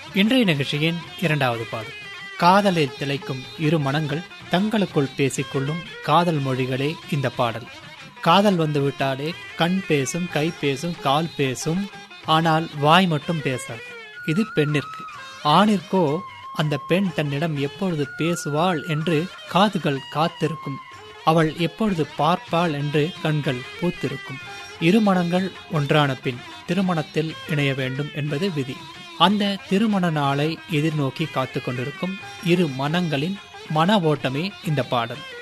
இன்றைய நிகழ்ச்சியின் இரண்டாவது பாடல் காதலில் திளைக்கும் இரு மனங்கள் தங்களுக்குள் பேசிக்கொள்ளும் காதல் மொழிகளே இந்த பாடல் காதல் வந்து விட்டாலே கண் பேசும் கை பேசும் கால் பேசும் ஆனால் வாய் மட்டும் பேசாது இது பெண்ணிற்கு ஆணிற்கோ அந்த பெண் தன்னிடம் எப்பொழுது பேசுவாள் என்று காதுகள் காத்திருக்கும் அவள் எப்பொழுது பார்ப்பாள் என்று கண்கள் பூத்திருக்கும் இருமணங்கள் ஒன்றான பின் திருமணத்தில் இணைய வேண்டும் என்பது விதி அந்த திருமண நாளை எதிர்நோக்கி காத்து கொண்டிருக்கும் இரு மனங்களின் மன ஓட்டமே இந்த பாடல்